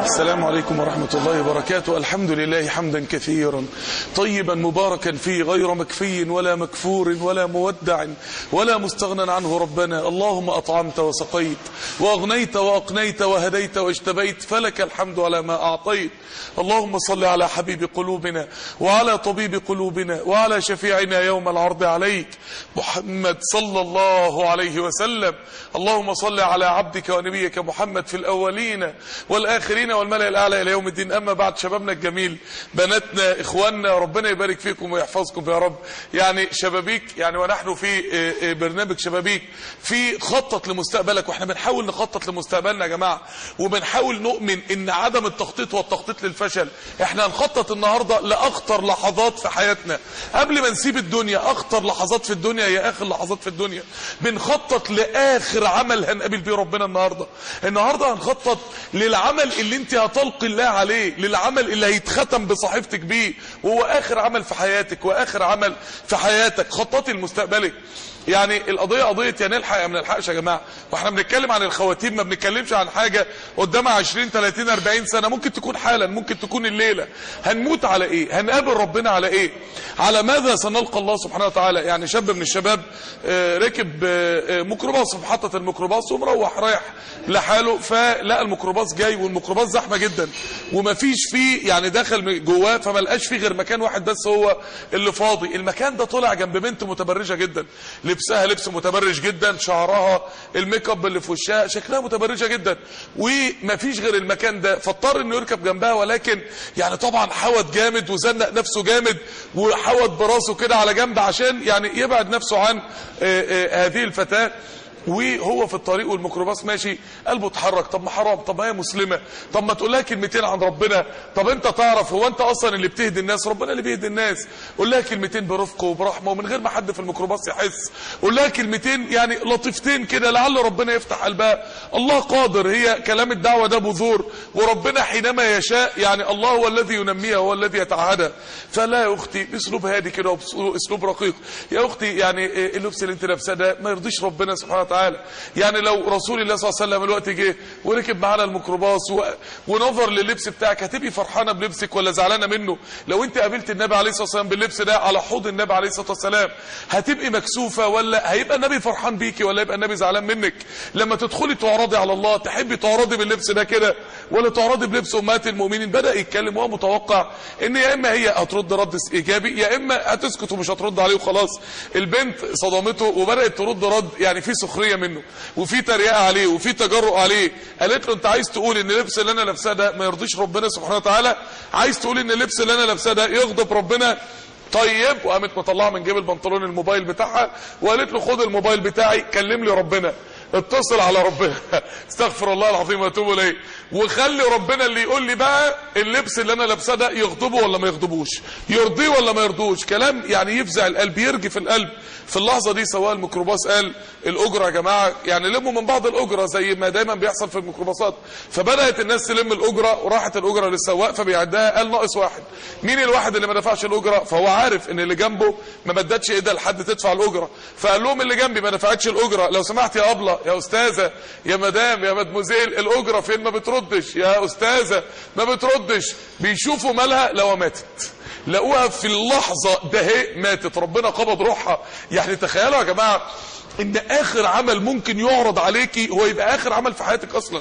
السلام عليكم ورحمة الله وبركاته الحمد لله حمدا كثيرا طيبا مباركا فيه غير مكفي ولا مكفور ولا مودع ولا مستغنى عنه ربنا اللهم أطعمت وسقيت وأغنيت وأقنيت وهديت واجتبيت فلك الحمد على ما أعطيت اللهم صل على حبيب قلوبنا وعلى طبيب قلوبنا وعلى شفيعنا يوم العرض عليك محمد صلى الله عليه وسلم اللهم صل على عبدك ونبيك محمد في الأولين والآخرين والملأ الأعلى إلى يوم الدين أما بعد شبابنا الجميل بناتنا إخواننا ربنا يبارك فيكم ويحفظكم يا رب يعني شبابيك يعني ونحن في برنامج شبابيك في خطط لمستقبلك واحنا بنحاول نخطط لمستقبلنا يا جماعة وبنحاول نؤمن ان عدم التخطيط والتخطيط للفشل احنا هنخطط النهاردة لأخطر لحظات في حياتنا قبل ما نسيب الدنيا أخطر لحظات في الدنيا هي آخر لحظات في الدنيا بنخطط لآخر عمل هنقابل بيه ربنا النهاردة النهاردة هنخطط للعمل اللي انت هتلقي الله عليه للعمل اللي هيتختم بصحيفتك بيه وهو آخر عمل في حياتك وآخر عمل في حياتك خططي المستقبلي يعني القضية قضية يا نلحق يا ما نلحقش يا جماعة واحنا بنتكلم عن الخواتيم ما بنتكلمش عن حاجة قدامها 20 30 40 سنة ممكن تكون حالا ممكن تكون الليلة هنموت على ايه هنقابل ربنا على ايه على ماذا سنلقى الله سبحانه وتعالى يعني شاب من الشباب آه ركب آه ميكروباص في محطة الميكروباص ومروح رايح لحاله فلقى الميكروباص جاي والميكروباص زحمة جدا ومفيش فيه يعني دخل جواه فما لقاش فيه غير مكان واحد بس هو اللي فاضي المكان ده طلع جنب بنت متبرجة جدا لبسها لبس متبرج جدا شعرها الميك اب اللي في وشها شكلها متبرجه جدا ومفيش غير المكان ده فاضطر انه يركب جنبها ولكن يعني طبعا حوت جامد وزنق نفسه جامد وحوت براسه كده على جنب عشان يعني يبعد نفسه عن آآ آآ هذه الفتاه وهو في الطريق والميكروباص ماشي قلبه اتحرك طب ما حرام طب ما هي مسلمة طب ما تقول لها كلمتين عن ربنا طب انت تعرف هو انت اصلا اللي بتهدي الناس ربنا اللي بيهدي الناس قول لها كلمتين برفق وبرحمة ومن غير ما حد في الميكروباص يحس قول لها كلمتين يعني لطيفتين كده لعل ربنا يفتح قلبها الله قادر هي كلام الدعوة ده بذور وربنا حينما يشاء يعني الله هو الذي ينميها هو الذي يتعهدها فلا يا اختي باسلوب هادي كده واسلوب رقيق يا اختي يعني اللبس اللي انت لابساه ده ما يرضيش ربنا سبحانه وتعالى تعالى يعني لو رسول الله صلى الله عليه وسلم الوقت جه وركب معانا الميكروباص و... ونظر للبس بتاعك هتبقي فرحانه بلبسك ولا زعلانه منه لو انت قابلت النبي عليه الصلاه والسلام باللبس ده على حوض النبي عليه الصلاه والسلام هتبقي مكسوفه ولا هيبقى النبي فرحان بيكي ولا يبقى النبي زعلان منك لما تدخلي تعرضي على الله تحبي تعرضي باللبس ده كده ولا تعرضي بلبس امهات المؤمنين بدا يتكلم وهو متوقع ان يا اما هي هترد رد ايجابي يا اما هتسكت ومش هترد عليه وخلاص البنت صدمته وبدات ترد رد يعني في سخريه منه وفي تريقه عليه وفي تجرؤ عليه قالت له انت عايز تقول ان اللبس اللي انا لابساه ده ما يرضيش ربنا سبحانه وتعالى عايز تقول ان اللبس اللي انا لابساه ده يغضب ربنا طيب وقامت مطلعه من جيب البنطلون الموبايل بتاعها وقالت له خد الموبايل بتاعي كلم لي ربنا اتصل على ربنا استغفر الله العظيم واتوب اليه وخلي ربنا اللي يقول لي بقى اللبس اللي انا لابساه ده يغضبه ولا ما يغضبوش يرضيه ولا ما يرضوش كلام يعني يفزع القلب يرجف القلب في اللحظه دي سواء الميكروباص قال الاجره يا جماعه يعني لموا من بعض الاجره زي ما دايما بيحصل في الميكروباصات فبدات الناس تلم الاجره وراحت الاجره للسواق فبيعدها قال ناقص واحد مين الواحد اللي ما دفعش الاجره فهو عارف ان اللي جنبه ما مدتش ايدها لحد تدفع الاجره فقال لهم اللي جنبي ما دفعتش الاجره لو سمحت يا ابله يا استاذه يا مدام يا مدموزيل الاجره فين ما بتردش يا استاذه ما بتردش بيشوفوا مالها لو ماتت لقوها في اللحظه ده هي ماتت ربنا قبض روحها يعني تخيلوا يا جماعه ان اخر عمل ممكن يعرض عليكي هو يبقى اخر عمل في حياتك اصلا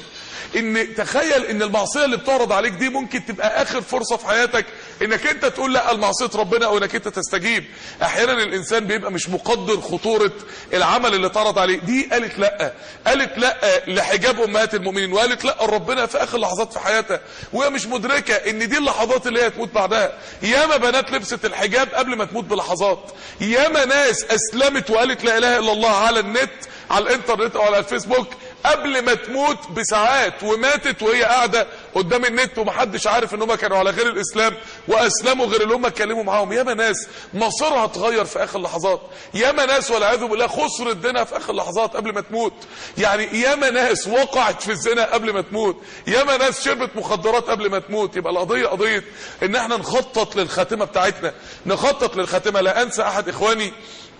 ان تخيل ان المعصيه اللي بتعرض عليك دي ممكن تبقى اخر فرصه في حياتك انك انت تقول لا لمعصيه ربنا او انك انت تستجيب احيانا الانسان بيبقى مش مقدر خطوره العمل اللي اتعرض عليه دي قالت لا قالت لا لحجاب امهات المؤمنين وقالت لا ربنا في اخر لحظات في حياتها وهي مش مدركه ان دي اللحظات اللي هي تموت بعدها ياما بنات لبست الحجاب قبل ما تموت بلحظات ياما ناس اسلمت وقالت لا اله الا الله على النت على الانترنت او على الفيسبوك قبل ما تموت بساعات وماتت وهي قاعده قدام النت ومحدش عارف ان هم كانوا على غير الاسلام واسلموا غير اللي هم اتكلموا معاهم ياما ناس مصيرها اتغير في اخر لحظات ياما ناس والعياذ بالله خسرت دينها في اخر لحظات قبل ما تموت يعني ياما ناس وقعت في الزنا قبل ما تموت ياما ناس شربت مخدرات قبل ما تموت يبقى القضيه قضيه ان احنا نخطط للخاتمه بتاعتنا نخطط للخاتمه لا انسى احد اخواني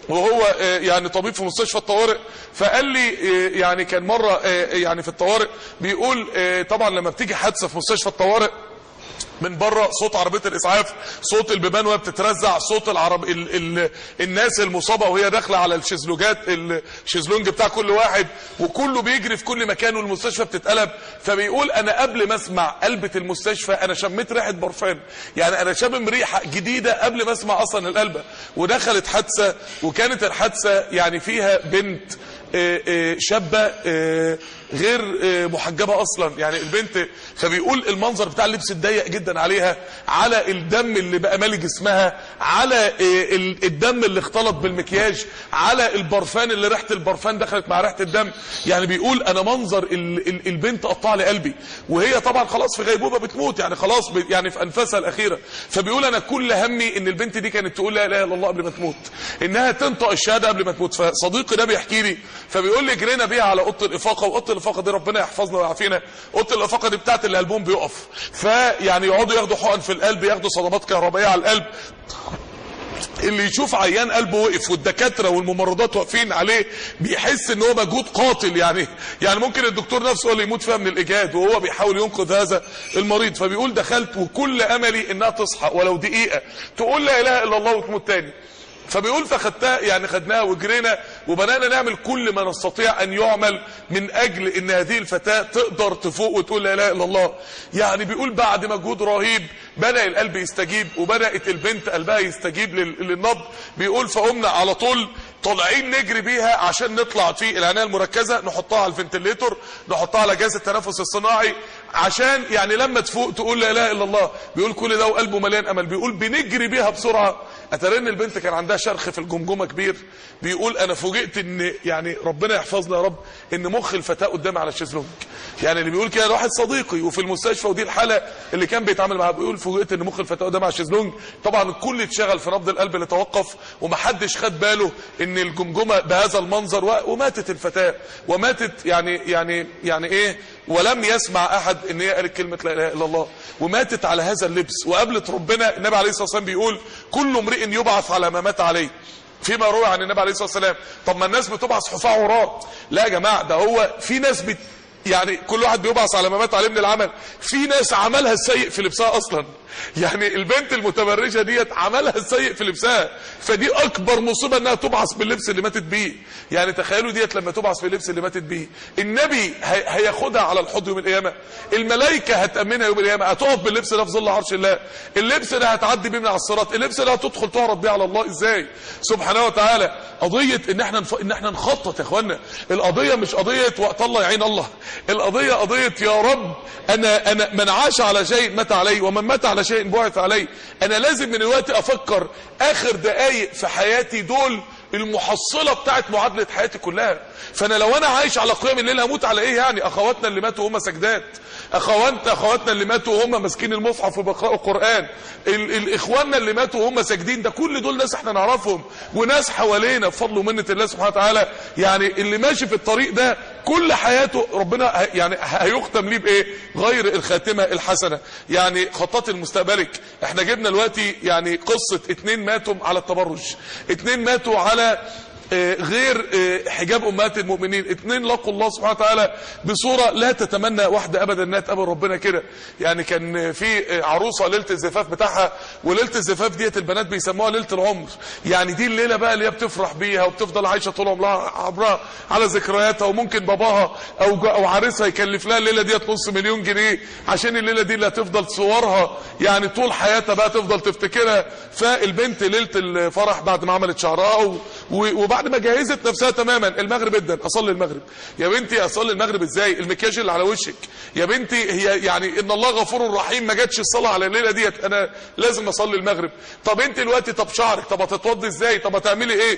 وهو آه، يعني طبيب في مستشفى الطوارئ فقال لي آه، يعني كان مرة آه، يعني في الطوارئ بيقول آه، طبعا لما بتيجي حادثة في مستشفى الطوارئ من بره صوت عربيه الاسعاف صوت البيبان وهي بتترزع صوت العرب ال ال الناس المصابه وهي داخله على الشيزلوجات الشيزلونج بتاع كل واحد وكله بيجري في كل مكان والمستشفى بتتقلب فبيقول انا قبل ما اسمع قلبه المستشفى انا شميت ريحه برفان يعني انا شامم ريحه جديده قبل ما اسمع اصلا القلبه ودخلت حادثه وكانت الحادثه يعني فيها بنت آه، آه، شابه آه، غير آه، محجبه اصلا يعني البنت فبيقول المنظر بتاع اللبس الضيق جدا عليها على الدم اللي بقى مالي جسمها على آه، ال- الدم اللي اختلط بالمكياج على البرفان اللي ريحه البرفان دخلت مع ريحه الدم يعني بيقول انا منظر ال- ال- البنت قطع لي قلبي وهي طبعا خلاص في غيبوبه بتموت يعني خلاص ب- يعني في انفاسها الاخيره فبيقول انا كل همي ان البنت دي كانت تقول لا اله الا الله قبل ما تموت انها تنطق الشهاده قبل ما تموت فصديقي ده بيحكي لي فبيقول لي جرينا بيها على اوضه الافاقه واوضه الافاقه دي ربنا يحفظنا ويعافينا اوضه الافاقه دي بتاعت اللي قلبهم بيقف فيعني يقعدوا ياخدوا حقن في القلب ياخدوا صدمات كهربائيه على القلب اللي يشوف عيان قلبه وقف والدكاتره والممرضات واقفين عليه بيحس ان هو مجهود قاتل يعني يعني ممكن الدكتور نفسه هو اللي يموت فيها من الاجهاد وهو بيحاول ينقذ هذا المريض فبيقول دخلت وكل املي انها تصحى ولو دقيقه تقول لا اله الا الله وتموت تاني فبيقول فخدتها يعني خدناها وجرينا وبدانا نعمل كل ما نستطيع ان يعمل من اجل ان هذه الفتاه تقدر تفوق وتقول لا اله الا الله يعني بيقول بعد مجهود رهيب بدا القلب يستجيب وبدات البنت قلبها يستجيب لل- للنبض بيقول فقمنا على طول طالعين نجري بيها عشان نطلع في العنايه المركزه نحطها على الفنتليتور نحطها على جهاز التنفس الصناعي عشان يعني لما تفوق تقول لا اله الا الله بيقول كل ده وقلبه مليان امل بيقول بنجري بيها بسرعه اترى ان البنت كان عندها شرخ في الجمجمه كبير بيقول انا فوجئت ان يعني ربنا يحفظنا يا رب ان مخ الفتاه قدامي على الشيزلونج يعني اللي بيقول كده واحد صديقي وفي المستشفى ودي الحاله اللي كان بيتعامل معاها بيقول فوجئت ان مخ الفتاه قدامي على الشيزلونج طبعا الكل اتشغل في نبض القلب اللي توقف ومحدش خد باله ان الجمجمه بهذا المنظر و- وماتت الفتاه وماتت يعني يعني يعني ايه ولم يسمع احد ان هي قالت كلمه لا اله الا الله وماتت على هذا اللبس وقابلت ربنا النبي عليه الصلاه والسلام بيقول كل امرئ يبعث على ما مات عليه فيما روى عن النبي عليه الصلاه والسلام طب ما الناس بتبعث حفاة عراة لا يا جماعه ده هو في ناس بت يعني كل واحد بيبعث على ما مات عليه من العمل في ناس عملها السيء في لبسها اصلا يعني البنت المتبرجه ديت عملها السيء في لبسها فدي اكبر مصيبه انها تبعث باللبس اللي ماتت بيه يعني تخيلوا ديت لما تبعث باللبس اللي ماتت بيه النبي هي- هياخدها على الحوض يوم القيامه الملائكه هتامنها يوم القيامه هتقف باللبس ده في ظل عرش الله اللبس ده هتعدي بيه من على الصراط اللبس ده هتدخل تعرض بيه على الله ازاي سبحانه وتعالى قضيه ان احنا نف... ان احنا نخطط يا اخوانا القضيه مش قضيه وقت الله يعين الله القضيه قضيه يا رب انا انا من عاش على شيء مات عليه ومن مات على شيء بعث عليه انا لازم من الوقت افكر اخر دقايق في حياتي دول المحصله بتاعت معادله حياتي كلها فانا لو انا عايش على قيام الليل هموت على ايه يعني اخواتنا اللي ماتوا هم سجدات اخواتنا اخواتنا اللي ماتوا وهم ماسكين المصحف وبيقراوا القران ال- الاخواننا اللي ماتوا وهم ساجدين ده كل دول ناس احنا نعرفهم وناس حوالينا بفضل ومنه الله سبحانه وتعالى يعني اللي ماشي في الطريق ده كل حياته ربنا ه- يعني هيختم ليه بايه غير الخاتمه الحسنه يعني خطات المستقبلك احنا جبنا دلوقتي يعني قصه اتنين ماتوا على التبرج اتنين ماتوا على آه، غير آه، حجاب امهات المؤمنين اتنين لقوا الله سبحانه وتعالى بصوره لا تتمنى واحده ابدا انها تقابل ربنا كده يعني كان في آه، عروسه ليله الزفاف بتاعها وليله الزفاف ديت البنات بيسموها ليله العمر يعني دي الليله بقى اللي هي بتفرح بيها وبتفضل عايشه طول عمرها عمرها على ذكرياتها وممكن باباها او ج- او عريسها يكلف لها الليله ديت نص مليون جنيه عشان الليله دي اللي هتفضل صورها يعني طول حياتها بقى تفضل تفتكرها فالبنت ليله الفرح بعد ما عملت شعرها و- و- وبعد ما جهزت نفسها تماما المغرب جدا اصلي المغرب يا بنتي اصلي المغرب ازاي المكياج اللي على وشك يا بنتي هي يعني ان الله غفور رحيم ما جاتش الصلاه على الليله ديت انا لازم اصلي المغرب طب انت دلوقتي طب شعرك طب هتتوضي ازاي طب هتعملي ايه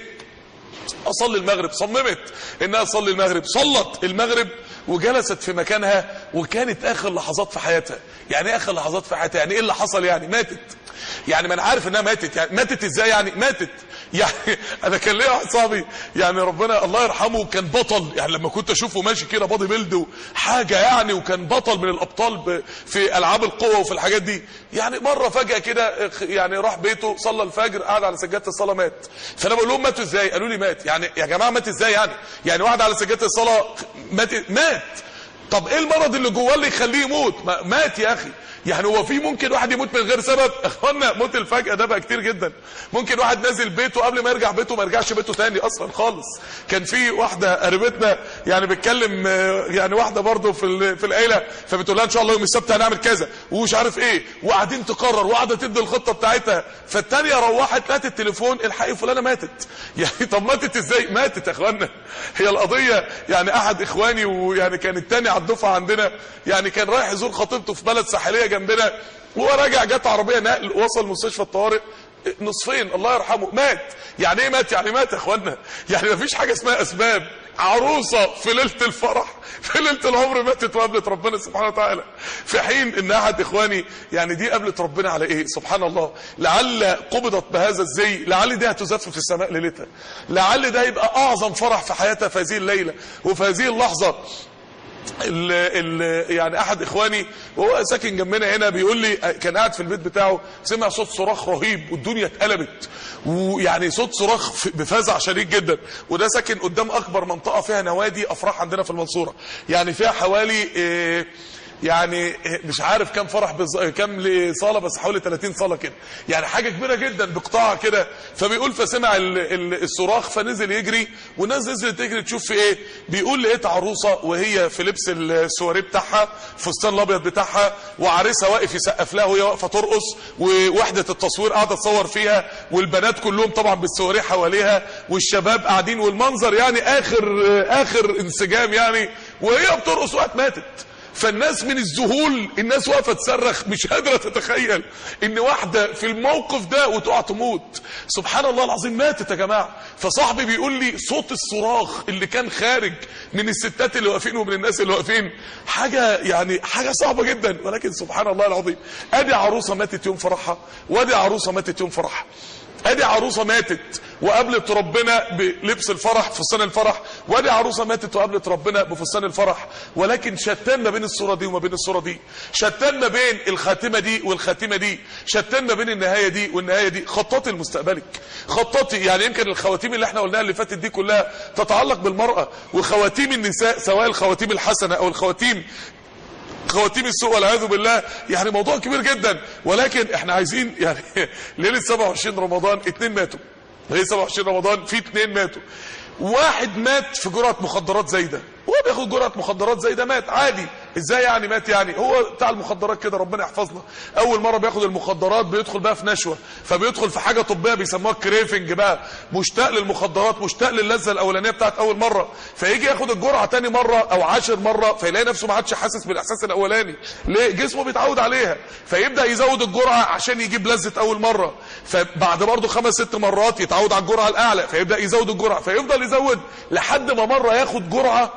اصلي المغرب صممت انها تصلي المغرب صلت المغرب وجلست في مكانها وكانت اخر لحظات في حياتها يعني ايه اخر لحظات في حياتها يعني ايه اللي حصل يعني ماتت يعني ما انا عارف انها ماتت يعني ماتت ازاي يعني ماتت يعني انا كان ليا واحد صاحبي يعني ربنا الله يرحمه كان بطل يعني لما كنت اشوفه ماشي كده بادي بيلد حاجه يعني وكان بطل من الابطال ب- في العاب القوه وفي الحاجات دي يعني مره فجاه كده يعني راح بيته صلى الفجر قعد على سجاده الصلاه مات فانا بقول لهم ماتوا ازاي قالوا لي مات يعني يا جماعه مات ازاي يعني يعني واحد على سجاده الصلاه مات مات طب ايه المرض اللي جواه اللي يخليه يموت ما- مات يا اخي يعني هو في ممكن واحد يموت من غير سبب اخوانا موت الفجأة ده بقى كتير جدا ممكن واحد نازل بيته قبل ما يرجع بيته ما يرجعش بيته تاني اصلا خالص كان في واحدة قريبتنا يعني بتكلم آه، يعني واحدة برضه في ال- في العيلة فبتقول لها ان شاء الله يوم السبت هنعمل كذا ومش عارف ايه وقاعدين تقرر وقاعدة تدي الخطة بتاعتها فالتانية روحت لقت التليفون الحقي فلانة ماتت يعني طب ماتت ازاي ماتت يا اخوانا هي القضية يعني احد اخواني ويعني كان التاني على الدفعة عندنا يعني كان رايح يزور خطيبته في بلد ساحلية جنبنا وهو راجع جت عربية نقل وصل مستشفى الطوارئ نصفين الله يرحمه مات يعني ايه مات يعني مات يا اخوانا يعني مفيش حاجة اسمها اسباب عروسة في ليلة الفرح في ليلة العمر ماتت وقابلت ربنا سبحانه وتعالى في حين ان احد اخواني يعني دي قابلت ربنا على ايه سبحان الله لعل قبضت بهذا الزي لعل دي هتزف في السماء ليلتها لعل ده يبقى اعظم فرح في حياتها في هذه الليلة وفي هذه اللحظة ال ال يعني احد اخواني وهو ساكن جنبنا هنا بيقول لي كان قاعد في البيت بتاعه سمع صوت صراخ رهيب والدنيا اتقلبت ويعني صوت صراخ في- بفزع شديد جدا وده ساكن قدام اكبر منطقه فيها نوادي افراح عندنا في المنصوره يعني فيها حوالي إيه يعني مش عارف كام فرح بز... كام صاله بس حوالي 30 صاله كده يعني حاجه كبيره جدا بقطاع كده فبيقول فسمع ال... ال... الصراخ فنزل يجري والناس نزلت تجري تشوف في ايه بيقول لقيت عروسه وهي في لبس السواريه بتاعها الفستان الابيض بتاعها وعريسها واقف يسقف لها وهي واقفه ترقص ووحده التصوير قاعده تصور فيها والبنات كلهم طبعا بالسواريه حواليها والشباب قاعدين والمنظر يعني اخر اخر انسجام يعني وهي بترقص وقت ماتت فالناس من الذهول الناس واقفه تصرخ مش قادره تتخيل ان واحده في الموقف ده وتقع تموت سبحان الله العظيم ماتت يا جماعه فصاحبي بيقول لي صوت الصراخ اللي كان خارج من الستات اللي واقفين ومن الناس اللي واقفين حاجه يعني حاجه صعبه جدا ولكن سبحان الله العظيم ادي عروسه ماتت يوم فرحها وادي عروسه ماتت يوم فرحها ادي عروسه ماتت وقابلت ربنا بلبس الفرح فستان الفرح وادي عروسه ماتت وقابلت ربنا بفستان الفرح ولكن شتان ما بين الصوره دي وما بين الصوره دي شتان ما بين الخاتمه دي والخاتمه دي شتان ما بين النهايه دي والنهايه دي خططي لمستقبلك خططي يعني يمكن الخواتيم اللي احنا قلناها اللي فاتت دي كلها تتعلق بالمراه وخواتيم النساء سواء الخواتيم الحسنه او الخواتيم خواتيم السوء والعياذ بالله يعني موضوع كبير جدا ولكن احنا عايزين يعني ليله 27 رمضان اتنين ماتوا ليله 27 رمضان في اتنين ماتوا واحد مات في جرعه مخدرات زايده هو بياخد جرعه مخدرات زايده مات عادي ازاي يعني مات يعني هو بتاع المخدرات كده ربنا يحفظنا اول مره بياخد المخدرات بيدخل بقى في نشوه فبيدخل في حاجه طبيه بيسموها كريفنج بقى مشتاق للمخدرات مشتاق للذه الاولانيه بتاعت اول مره فيجي ياخد الجرعه تاني مره او عاشر مره فيلاقي نفسه ما عادش حاسس بالاحساس الاولاني ليه جسمه بيتعود عليها فيبدا يزود الجرعه عشان يجيب لذه اول مره فبعد برضه خمس ست مرات يتعود على الجرعه الاعلى فيبدا يزود الجرعه فيفضل يزود لحد ما مره ياخد جرعه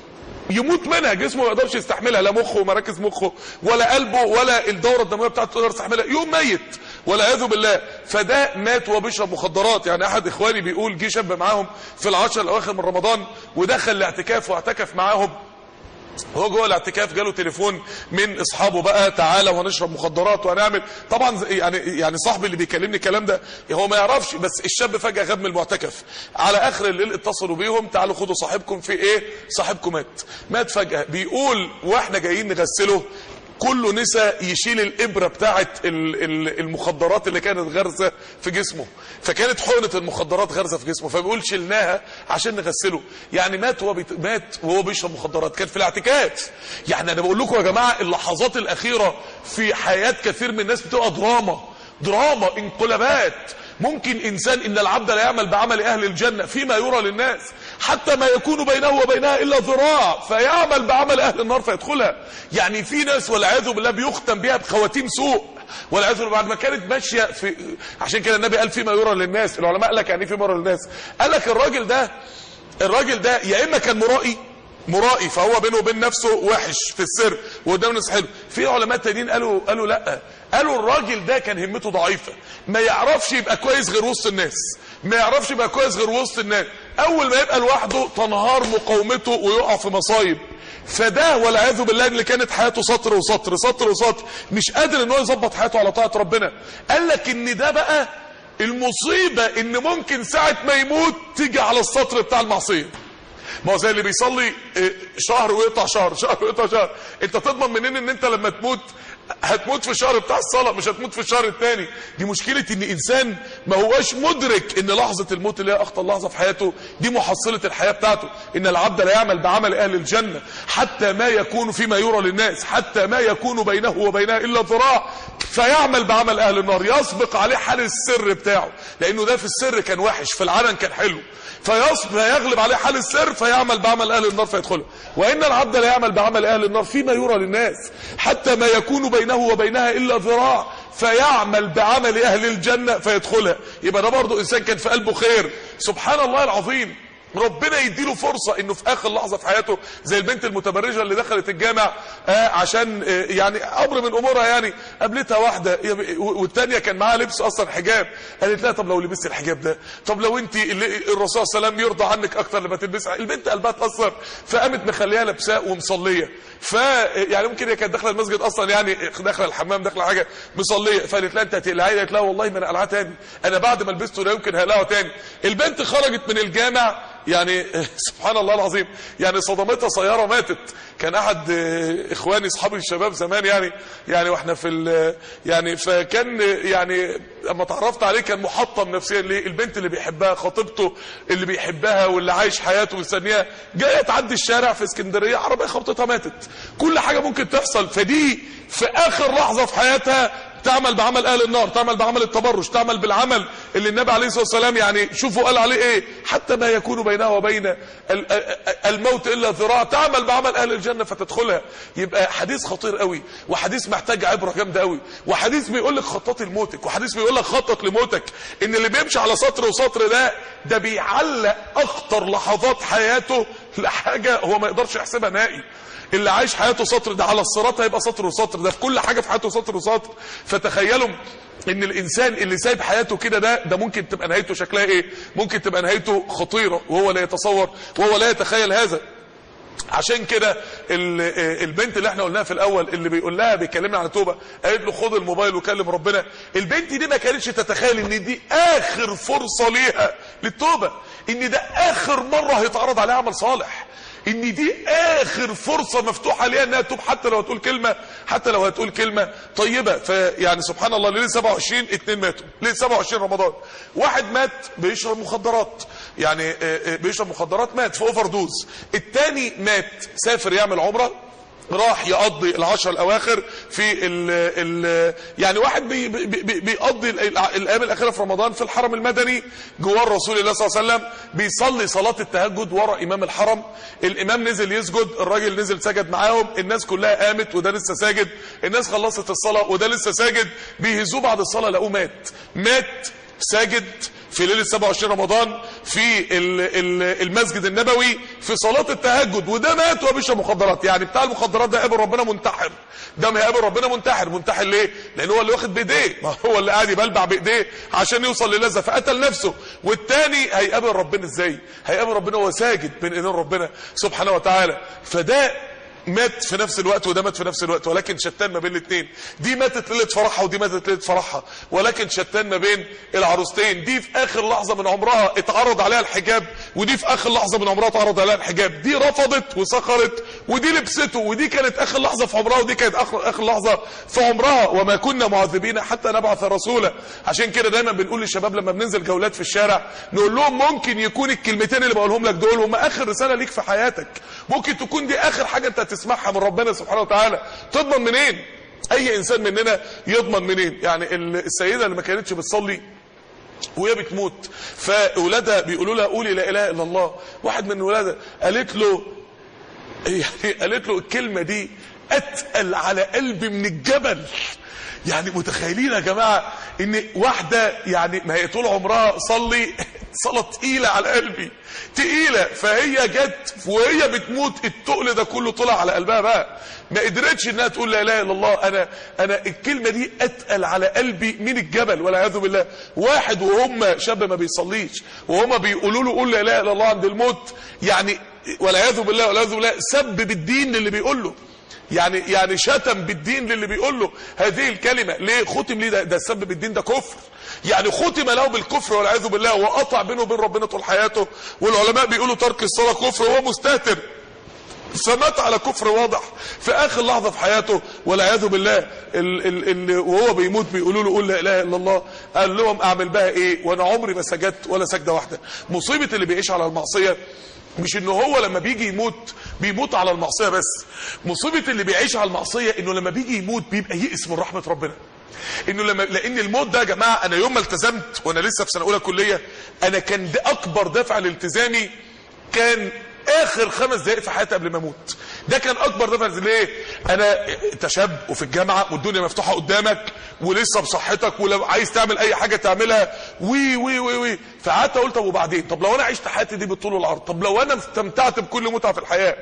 يموت منها جسمه ما يقدرش يستحملها لا مخه ومراكز مخه ولا قلبه ولا الدوره الدمويه بتاعته تقدر تستحملها يوم ميت والعياذ بالله فده مات وهو بيشرب مخدرات يعني احد اخواني بيقول جه شاب معاهم في العشر الاواخر من رمضان ودخل الاعتكاف واعتكف معاهم هو جوه الاعتكاف جاله تليفون من اصحابه بقى تعالى وهنشرب مخدرات وهنعمل طبعا زي- يعني يعني صاحبي اللي بيكلمني الكلام ده هو ما يعرفش بس الشاب فجاه غاب من المعتكف على اخر الليل اتصلوا بيهم تعالوا خدوا صاحبكم في ايه صاحبكم مات مات فجاه بيقول واحنا جايين نغسله كله نسى يشيل الابره بتاعه ال- ال- المخدرات اللي كانت غارزه في جسمه فكانت حقنه المخدرات غارزه في جسمه فبيقول شلناها عشان نغسله يعني مات وهو بيت... مات وهو بيشرب مخدرات كان في الاعتكاف يعني انا بقول لكم يا جماعه اللحظات الاخيره في حياه كثير من الناس بتبقى دراما دراما انقلابات ممكن انسان ان العبد لا يعمل بعمل اهل الجنه فيما يرى للناس حتى ما يكون بينه وبينها الا ذراع فيعمل بعمل اهل النار فيدخلها يعني في ناس والعياذ بالله بيختم بها بخواتيم سوء والعياذ بالله بعد ما كانت ماشيه في عشان كده النبي قال فيما يرى للناس العلماء قال لك يعني إيه فيما يرى للناس قال لك الراجل ده الراجل ده يا اما كان مرائي مرائي فهو بينه وبين نفسه وحش في السر وقدام الناس حلو في علماء تانيين قالوا قالوا لا قالوا الراجل ده كان همته ضعيفه ما يعرفش يبقى كويس غير وسط الناس ما يعرفش يبقى كويس غير وسط الناس اول ما يبقى لوحده تنهار مقاومته ويقع في مصايب فده والعياذ بالله اللي كانت حياته سطر وسطر سطر وسطر مش قادر ان هو يظبط حياته على طاعه ربنا قال لك ان ده بقى المصيبه ان ممكن ساعه ما يموت تيجي على السطر بتاع المعصيه ما هو زي اللي بيصلي اه، شهر ويقطع شهر شهر ويقطع شهر انت تضمن منين ان انت لما تموت هتموت في الشهر بتاع الصلاة مش هتموت في الشهر الثاني دي مشكلة ان انسان ما هوش مدرك ان لحظة الموت اللي هي اخطر لحظة في حياته دي محصلة الحياة بتاعته ان العبد لا يعمل بعمل اهل الجنة حتى ما يكون فيما يرى للناس حتى ما يكون بينه وبينها الا ذراع فيعمل بعمل اهل النار يسبق عليه حال السر بتاعه لانه ده في السر كان وحش في العلن كان حلو فيصبح يغلب عليه حال السر فيعمل بعمل اهل النار فيدخلها وان العبد لا يعمل بعمل اهل النار فيما يرى للناس حتى ما يكون بينه وبينها الا ذراع فيعمل بعمل اهل الجنه فيدخلها يبقى ده برضه انسان كان في قلبه خير سبحان الله العظيم ربنا يديله فرصة انه في اخر لحظة في حياته زي البنت المتبرجة اللي دخلت الجامع آه عشان آه يعني امر من امورها يعني قابلتها واحدة يا- والتانية كان معاها لبس اصلا حجاب قالت لها طب لو لبست الحجاب ده طب لو انت اللي الرسول صلى الله عليه وسلم يرضى عنك اكتر لما تلبسها البنت قلبها اتأثر فقامت مخليها لابساه ومصلية ف يعني ممكن هي كانت داخله المسجد اصلا يعني داخله الحمام داخله حاجه مصليه فقالت لها انت هتقلعيه قالت لها والله ما انا قلعاه تاني انا بعد ما لبسته لا يمكن هقلعه تاني البنت خرجت من الجامع يعني سبحان الله العظيم يعني صدمتها سياره ماتت كان احد آه، اخواني اصحابي الشباب زمان يعني يعني واحنا في ال- يعني فكان آه، يعني لما تعرفت عليه كان محطم نفسيا ليه البنت اللي بيحبها خطيبته اللي بيحبها واللي عايش حياته مستنيها جايه تعدي الشارع في اسكندريه عربيه خبطتها ماتت كل حاجه ممكن تحصل فدي في اخر لحظه في حياتها تعمل بعمل اهل النار تعمل بعمل التبرج تعمل بالعمل اللي النبي عليه الصلاه والسلام يعني شوفوا قال عليه ايه حتى ما يكون بينها وبين ال- الموت الا ذراع تعمل بعمل اهل الجنه فتدخلها يبقى حديث خطير قوي وحديث محتاج عبره جامده قوي وحديث بيقول لك خطط لموتك وحديث بيقول لك خطط لموتك ان اللي بيمشي على سطر وسطر ده ده بيعلق اخطر لحظات حياته لحاجه هو ما يقدرش يحسبها نهائي اللي عايش حياته سطر ده على الصراط هيبقى سطر وسطر ده في كل حاجه في حياته سطر وسطر فتخيلوا ان الانسان اللي سايب حياته كده ده ده ممكن تبقى نهايته شكلها ايه ممكن تبقى نهايته خطيره وهو لا يتصور وهو لا يتخيل هذا عشان كده ال- آه، البنت اللي احنا قلناها في الاول اللي بيقول لها بيكلمنا عن التوبه قالت له خد الموبايل وكلم ربنا البنت دي ما كانتش تتخيل ان دي اخر فرصه ليها للتوبه ان ده اخر مره هيتعرض عليها عمل صالح ان دي اخر فرصه مفتوحه ليها انها تتوب حتى لو هتقول كلمه حتى لو هتقول كلمه طيبه فيعني سبحان الله ليله 27 اتنين ماتوا ليله 27 رمضان واحد مات بيشرب مخدرات يعني آه، آه، بيشرب مخدرات مات في اوفر دوز التاني مات سافر يعمل عمره راح يقضي العشر الاواخر في ال ال يعني واحد بي بي بي بيقضي ال- ال- الايام الاخيره في رمضان في الحرم المدني جوار رسول الله صلى الله عليه وسلم بيصلي صلاه التهجد ورا امام الحرم الامام نزل يسجد الراجل نزل سجد معاهم الناس كلها قامت وده لسه ساجد الناس خلصت الصلاه وده لسه ساجد بيهزوه بعد الصلاه لقوه مات مات ساجد في ليله 27 رمضان في ال- ال- المسجد النبوي في صلاه التهجد وده مات وهو بيشرب مخدرات يعني بتاع المخدرات ده قابل ربنا منتحر ده ما يقابل ربنا منتحر منتحر ليه لان هو اللي واخد بايديه ما هو اللي قاعد يبلبع بايديه عشان يوصل للذه فقتل نفسه والتاني هيقابل ربنا ازاي هيقابل ربنا وهو ساجد بين ايدين ربنا سبحانه وتعالى فده مات في نفس الوقت وده مات في نفس الوقت ولكن شتان ما بين الاثنين دي ماتت ليله فرحها ودي ماتت ليله فرحها ولكن شتان ما بين العروستين دي في اخر لحظه من عمرها اتعرض عليها الحجاب ودي في اخر لحظه من عمرها اتعرض عليها الحجاب دي رفضت وسخرت ودي لبسته ودي كانت اخر لحظه في عمرها ودي كانت اخر اخر لحظه في عمرها وما كنا معذبين حتى نبعث رسولا عشان كده دايما بنقول للشباب لما بننزل جولات في الشارع نقول لهم ممكن يكون الكلمتين اللي بقولهم لك دول هم اخر رساله ليك في حياتك ممكن تكون دي اخر حاجه انت هتسمعها من ربنا سبحانه وتعالى تضمن منين اي انسان مننا يضمن منين يعني ال- السيده اللي ما كانتش بتصلي وهي بتموت فاولادها بيقولوا لها قولي لا اله الا الله واحد من ولادها قالت له يعني قالت له الكلمه دي اتقل على قلبي من الجبل يعني متخيلين يا جماعه ان واحده يعني ما هي طول عمرها صلي صلاة تقيلة على قلبي تقيلة فهي جت وهي بتموت التقل ده كله طلع على قلبها بقى ما قدرتش انها تقول لا اله الا الله انا انا الكلمة دي اتقل على قلبي من الجبل والعياذ بالله واحد وهم شاب ما بيصليش وهم بيقولوا له قول لا اله الا الله عند الموت يعني والعياذ بالله والعياذ بالله سبب الدين للي بيقول له يعني يعني شتم بالدين للي بيقول له هذه الكلمه ليه ختم ليه ده, ده سبب الدين ده كفر يعني ختم له بالكفر والعياذ بالله وقطع بينه وبين ربنا طول حياته والعلماء بيقولوا ترك الصلاه كفر وهو مستهتر فمات على كفر واضح في اخر لحظه في حياته والعياذ بالله ال ال ال وهو بيموت بيقولوا له قول لا اله الا الله قال لهم اعمل بها ايه وانا عمري ما سجدت ولا سجده واحده مصيبه اللي بيعيش على المعصيه مش ان هو لما بيجي يموت بيموت على المعصيه بس مصيبه اللي بيعيش على المعصيه انه لما بيجي يموت بيبقى يئس من رحمه ربنا انه لما لان الموت ده يا جماعه انا يوم ما التزمت وانا لسه في سنه اولى كليه انا كان ده اكبر دافع لالتزامي كان اخر خمس دقائق في حياتي قبل ما اموت ده كان اكبر دافع ليه انا انت شاب وفي الجامعه والدنيا مفتوحه قدامك ولسه بصحتك ولو عايز تعمل اي حاجه تعملها وي وي وي وي فقعدت قلت طب وبعدين طب لو انا عشت حياتي دي بالطول والعرض طب لو انا استمتعت بكل متعه في الحياه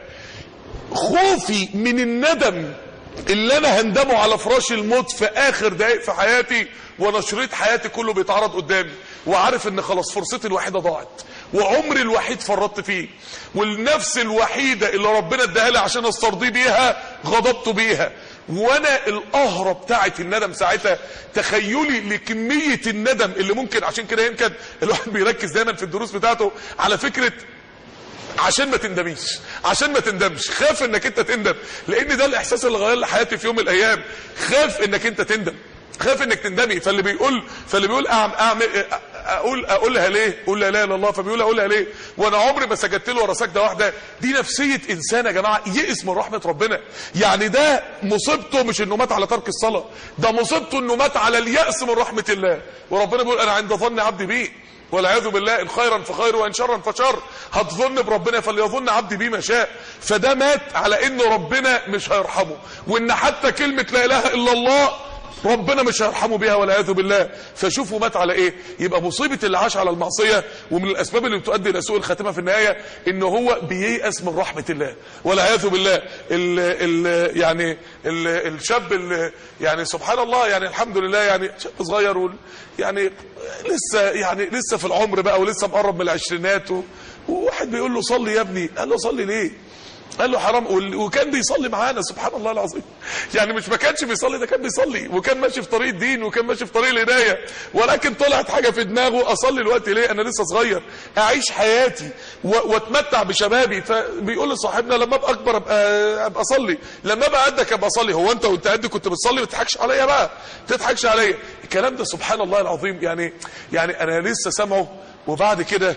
خوفي من الندم اللي انا هندمه على فراش الموت في اخر دقايق في حياتي وانا شريط حياتي كله بيتعرض قدامي وعارف ان خلاص فرصتي الوحيده ضاعت وعمري الوحيد فرطت فيه والنفس الوحيده اللي ربنا اداها لي عشان استرضيه بيها غضبت بيها وانا القهرة بتاعت الندم ساعتها تخيلي لكمية الندم اللي ممكن عشان كده يمكن الواحد بيركز دايما في الدروس بتاعته على فكرة عشان ما تندميش عشان ما تندمش خاف انك انت تندم لان ده الاحساس اللي غير لي حياتي في يوم من الايام خاف انك انت تندم خاف انك تندمي فاللي بيقول فاللي بيقول اعمل, أعمل اقول اقولها ليه قول لا اله الا الله فبيقول اقولها ليه وانا عمري ما سجدت له ورا سجده واحده دي نفسيه انسان يا جماعه يئس من رحمه ربنا يعني ده مصيبته مش انه مات على ترك الصلاه ده مصيبته انه مات على الياس من رحمه الله وربنا بيقول انا عند ظن عبدي بي والعياذ بالله ان خيرا فخير وان شرا فشر هتظن بربنا فليظن عبدي بيه ما شاء فده مات على انه ربنا مش هيرحمه وان حتى كلمه لا اله الا الله ربنا مش هيرحمه بيها والعياذ بالله فشوفوا مات على ايه يبقى مصيبه اللي عاش على المعصيه ومن الاسباب اللي بتؤدي الى سوء الخاتمه في النهايه ان هو بييأس من رحمه الله والعياذ بالله ال ال يعني ال الشاب اللي يعني سبحان الله يعني الحمد لله يعني شاب صغير وال يعني لسه يعني لسه في العمر بقى ولسه مقرب من العشرينات و- وواحد بيقول له صلي يا ابني قال له صلي ليه قال له حرام وال- وكان بيصلي معانا سبحان الله العظيم يعني مش ما كانش بيصلي ده كان بيصلي وكان ماشي في طريق الدين وكان ماشي في طريق الهدايه ولكن طلعت حاجه في دماغه اصلي الوقت ليه انا لسه صغير اعيش حياتي و- واتمتع بشبابي فبيقول لصاحبنا لما ابقى اكبر ابقى ابقى اصلي لما ابقى قدك ابقى اصلي هو انت وانت قد كنت بتصلي ما تضحكش عليا بقى ما تضحكش عليا الكلام ده سبحان الله العظيم يعني يعني انا لسه سامعه وبعد كده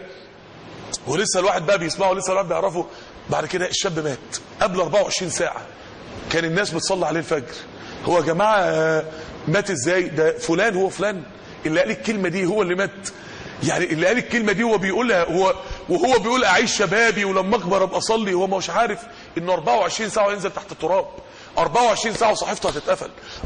ولسه الواحد بقى بيسمعه ولسه الواحد بيعرفه بعد كده الشاب مات قبل 24 ساعة كان الناس بتصلي عليه الفجر هو يا جماعة آه، مات ازاي ده فلان هو فلان اللي قال الكلمة دي هو اللي مات يعني اللي قال الكلمة دي هو بيقولها هو وهو بيقول اعيش شبابي ولما اكبر ابقى اصلي هو مش عارف ان 24 ساعة وينزل تحت التراب 24 ساعة وصحيفته هتتقفل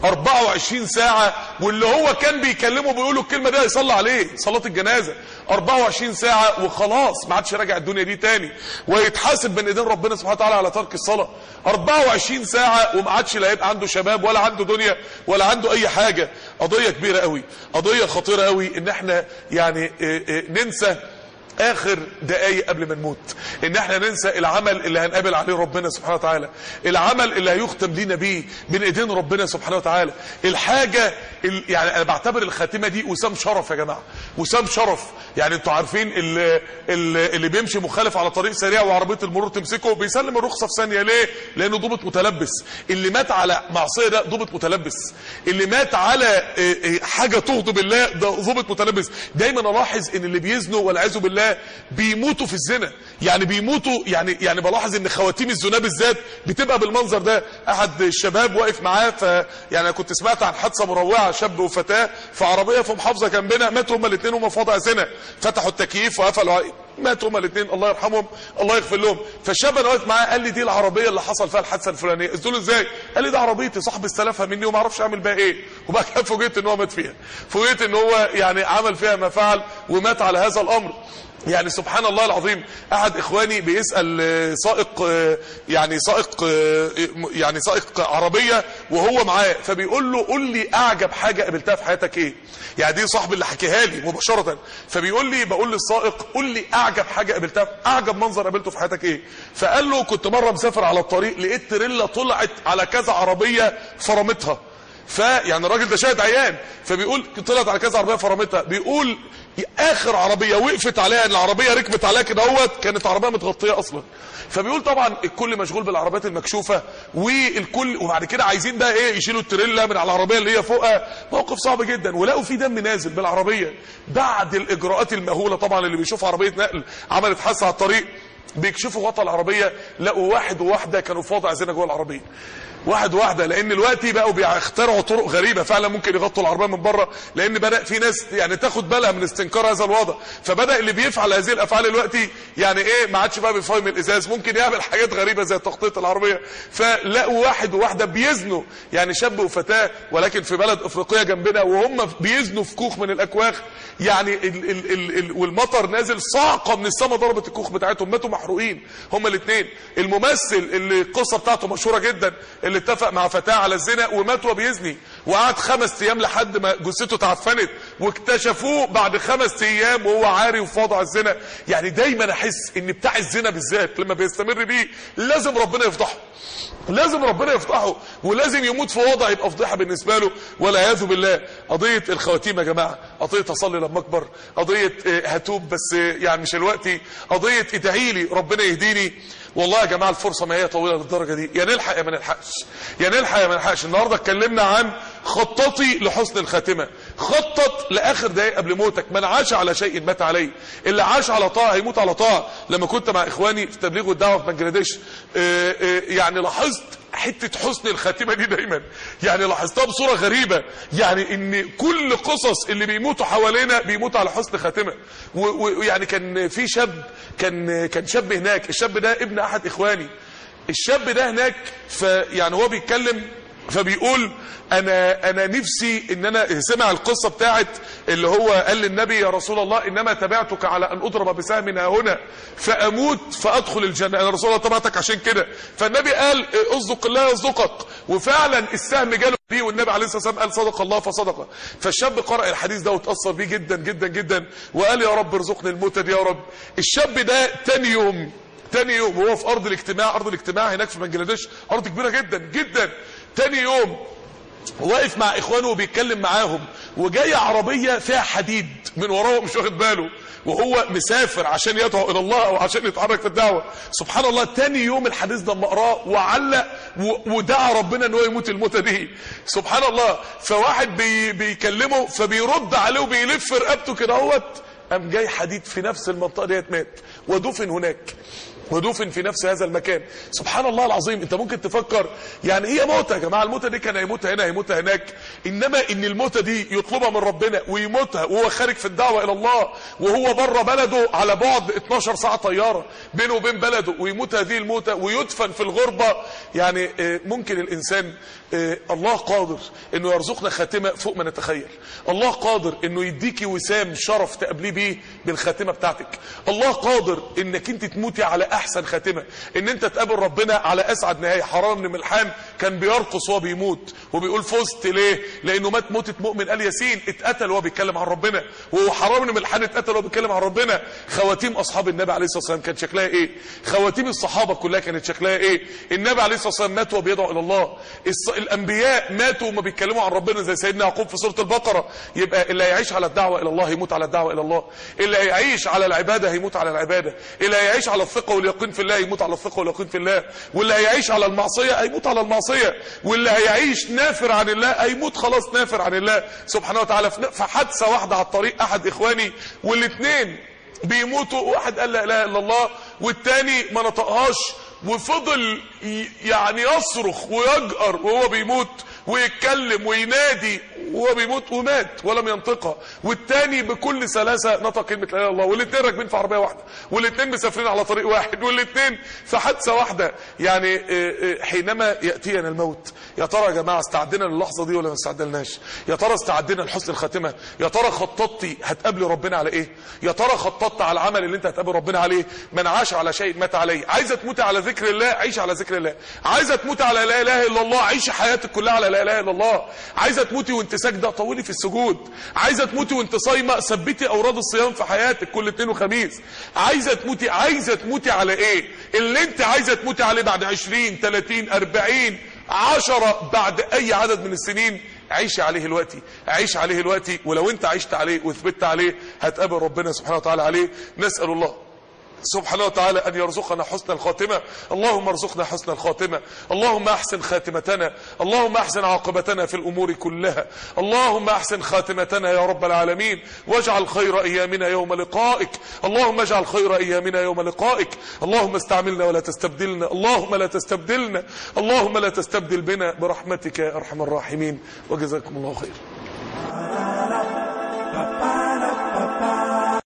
24 ساعة واللي هو كان بيكلمه بيقوله الكلمة دي هيصلي عليه صلاة الجنازة 24 ساعة وخلاص ما عادش راجع الدنيا دي تاني ويتحاسب بين ايدين ربنا سبحانه وتعالى على ترك الصلاة 24 ساعة وما عادش لا يبقى عنده شباب ولا عنده دنيا ولا عنده اي حاجة قضية كبيرة قوي قضية خطيرة قوي ان احنا يعني اه، اه، ننسى اخر دقايق قبل ما نموت ان احنا ننسى العمل اللي هنقابل عليه ربنا سبحانه وتعالى العمل اللي هيختم لينا بيه بين ايدين ربنا سبحانه وتعالى الحاجه ال- يعني انا بعتبر الخاتمه دي وسام شرف يا جماعه وسام شرف يعني انتوا عارفين اللي, اللي بيمشي مخالف على طريق سريع وعربيه المرور تمسكه بيسلم الرخصه في ثانيه ليه لانه ضابط متلبس اللي مات على معصيه ده ضابط متلبس اللي مات على اه، اه، حاجه تغضب الله ده ضابط متلبس دايما الاحظ ان اللي بيزنوا والعياذ بالله بيموتوا في الزنا يعني بيموتوا يعني يعني بلاحظ ان خواتيم الزنا بالذات بتبقى بالمنظر ده احد الشباب واقف معاه ف يعني انا كنت سمعت عن حادثه مروعه شاب وفتاه في عربيه في محافظه جنبنا ماتوا هما الاثنين هما في وضع زنا فتحوا التكييف وقفلوا ع- ماتوا هما الاثنين الله يرحمهم الله يغفر لهم فالشاب انا واقف معاه قال لي دي العربيه اللي حصل فيها الحادثه الفلانيه قلت له ازاي قال لي ده عربيتي صاحب استلفها مني وما اعرفش اعمل بيها ايه وبعد كده فوجئت ان هو مات فيها فوجئت ان هو يعني عمل فيها ما فعل ومات على هذا الامر يعني سبحان الله العظيم احد اخواني بيسال آه، سائق آه، يعني سائق آه، يعني سائق عربيه وهو معاه فبيقول له قول لي اعجب حاجه قابلتها في حياتك ايه يعني دي صاحب اللي حكيها لي مباشره فبيقول لي بقول للسائق قول لي اعجب حاجه قابلتها اعجب منظر قابلته في حياتك ايه فقال له كنت مره مسافر على الطريق لقيت تريلا طلعت على كذا عربيه فرمتها فيعني الراجل ده شاهد عيان فبيقول طلعت على كذا عربيه فرمتها بيقول اخر عربيه وقفت عليها ان العربيه ركبت عليها كده اهوت كانت عربيه متغطيه اصلا فبيقول طبعا الكل مشغول بالعربيات المكشوفه والكل وبعد كده عايزين بقى ايه يشيلوا التريلا من على العربيه اللي هي فوقها موقف صعب جدا ولقوا في دم نازل بالعربيه بعد الاجراءات المهوله طبعا اللي بيشوف عربيه نقل عملت حادثه على الطريق بيكشفوا غطا العربيه لقوا واحد وواحده كانوا في وضع زنا جوه العربيه واحد واحده لان دلوقتي بقوا بيخترعوا طرق غريبه فعلا ممكن يغطوا العربيه من بره لان بدا في ناس يعني تاخد بالها من استنكار هذا الوضع فبدا اللي بيفعل هذه الافعال دلوقتي يعني ايه ما عادش بقى بيفهم الازاز ممكن يعمل حاجات غريبه زي تخطيط العربيه فلقوا واحد وواحده بيزنوا يعني شاب وفتاه ولكن في بلد افريقيه جنبنا وهم بيزنوا في كوخ من الاكواخ يعني ال ال ال ال والمطر نازل صاعقه من السماء ضربت الكوخ بتاعتهم ماتوا محروقين هما الاثنين الممثل اللي القصه بتاعته مشهوره جدا اللي اتفق مع فتاه على الزنا ومات وهو بيزني وقعد خمس ايام لحد ما جثته تعفنت واكتشفوه بعد خمس ايام وهو عاري وفي وضع الزنا يعني دايما احس ان بتاع الزنا بالذات لما بيستمر بيه لازم ربنا يفضحه لازم ربنا يفضحه ولازم يموت في وضع يبقى فضيحه بالنسبه له والعياذ بالله قضيه الخواتيم يا جماعه قضيه اصلي لما اكبر قضيه آه، هتوب بس آه، يعني مش الوقت قضيه ادعي لي ربنا يهديني والله يا جماعه الفرصه ما هي طويله للدرجه دي يا نلحق يا ما نلحقش يا نلحق يا ما نلحقش النهارده اتكلمنا عن خططي لحسن الخاتمه خطط لاخر دقائق قبل موتك من عاش على شيء مات عليه اللي عاش على طاعه هيموت على طاعه لما كنت مع اخواني في تبليغ والدعوه في بنجلاديش آه، آه، يعني لاحظت حته حسن الخاتمه دي دايما يعني لاحظتها بصوره غريبه يعني ان كل قصص اللي بيموتوا حوالينا بيموتوا على حسن خاتمه و- و- ويعني كان في شاب كان كان شاب هناك الشاب ده ابن احد اخواني الشاب ده هناك فيعني هو بيتكلم فبيقول انا انا نفسي ان انا سمع القصه بتاعت اللي هو قال للنبي يا رسول الله انما تبعتك على ان اضرب بسهم ها هنا فاموت فادخل الجنه انا رسول الله تبعتك عشان كده فالنبي قال اصدق الله يصدقك وفعلا السهم جاله بيه والنبي عليه الصلاه والسلام قال صدق الله فصدق فالشاب قرأ الحديث ده وتاثر بيه جدا جدا جدا وقال يا رب ارزقني الموتة دي يا رب الشاب ده تاني يوم تاني يوم وهو في ارض الاجتماع ارض الاجتماع هناك في بنجلاديش ارض كبيره جدا جدا تاني يوم واقف مع اخوانه وبيتكلم معاهم وجايه عربيه فيها حديد من وراه مش واخد باله وهو مسافر عشان يدعو الى الله او عشان يتحرك في الدعوه سبحان الله تاني يوم الحديث ده لما قراه وعلق و- ودعا ربنا ان هو يموت الموتة دي سبحان الله فواحد بي بيكلمه فبيرد عليه وبيلف رقبته كده اهوت قام جاي حديد في نفس المنطقه ديت مات ودفن هناك ودفن في نفس هذا المكان سبحان الله العظيم انت ممكن تفكر يعني هي موتة يا جماعه الموتة دي كان هيموتها هنا هيموتها هناك انما ان الموتة دي يطلبها من ربنا ويموتها وهو خارج في الدعوه الى الله وهو بره بلده على بعد 12 ساعه طياره بينه وبين بلده ويموت هذه الموتة ويدفن في الغربه يعني آه، ممكن الانسان آه، الله قادر انه يرزقنا خاتمه فوق ما نتخيل الله قادر انه يديكي وسام شرف تقابليه بيه بالخاتمه بتاعتك الله قادر انك انت تموتي على احسن خاتمه ان انت تقابل ربنا على اسعد نهايه حرام بن ملحان كان بيرقص وهو بيموت وبيقول فزت ليه لانه مات موتة مؤمن ال ياسين اتقتل وهو بيتكلم عن ربنا وهو حرام بن ملحان اتقتل وهو بيتكلم عن ربنا خواتيم اصحاب النبي عليه الصلاه والسلام كان شكلها ايه خواتيم الصحابه كلها كانت شكلها ايه النبي عليه الصلاه والسلام مات وهو بيدعو الى الله الص- الانبياء ماتوا وما بيتكلموا عن ربنا زي سيدنا يعقوب في سوره البقره يبقى اللي هيعيش على الدعوه الى الله يموت على الدعوه الى الله اللي هيعيش على العباده هيموت على العباده اللي هيعيش على الثقه واليقين في الله يموت على الثقه واليقين في الله واللي هيعيش على المعصيه هيموت على المعصيه واللي هيعيش نافر عن الله هيموت خلاص نافر عن الله سبحانه وتعالى في في حادثه واحده على الطريق احد اخواني والاثنين بيموتوا واحد قال لا اله الا الله والتاني ما نطقهاش وفضل ي- يعني يصرخ ويجأر وهو بيموت ويتكلم وينادي وهو بيموت ومات ولم ينطقها والتاني بكل سلاسه نطق كلمه لا اله الا الله والاثنين راكبين في عربيه واحده والاثنين مسافرين على طريق واحد والاثنين في حادثه واحده يعني آه، آه، حينما ياتينا الموت يا ترى يا جماعه استعدنا للحظه دي ولا ما استعدلناش يا ترى استعدنا لحسن الخاتمه يا ترى خططتي هتقابلي ربنا على ايه يا ترى خططت على العمل اللي انت هتقابل ربنا عليه من عاش على شيء مات عليه عايزه تموت على ذكر الله عيش على ذكر الله عايزه تموت على لا اله الا الله عيش حياتك كلها على لا اله الا الله عايزه تموتي وانت ساجده طولي في السجود عايزه تموتي وانت صايمه ثبتي اوراد الصيام في حياتك كل اثنين وخميس عايزه تموتي عايزه تموتي على ايه اللي انت عايزه تموتي عليه بعد 20 30 40 عشرة بعد اي عدد من السنين عيش عليه الوقتي عيش عليه الوقتي ولو انت عشت عليه وثبت عليه هتقابل ربنا سبحانه وتعالى عليه نسأل الله سبحانه وتعالى أن يرزقنا حسن الخاتمة اللهم ارزقنا حسن الخاتمة اللهم أحسن خاتمتنا اللهم أحسن عاقبتنا في الأمور كلها اللهم أحسن خاتمتنا يا رب العالمين واجعل خير أيامنا يوم لقائك اللهم اجعل خير أيامنا يوم لقائك اللهم استعملنا ولا تستبدلنا اللهم لا تستبدلنا اللهم لا تستبدل بنا برحمتك يا أرحم الراحمين وجزاكم الله خير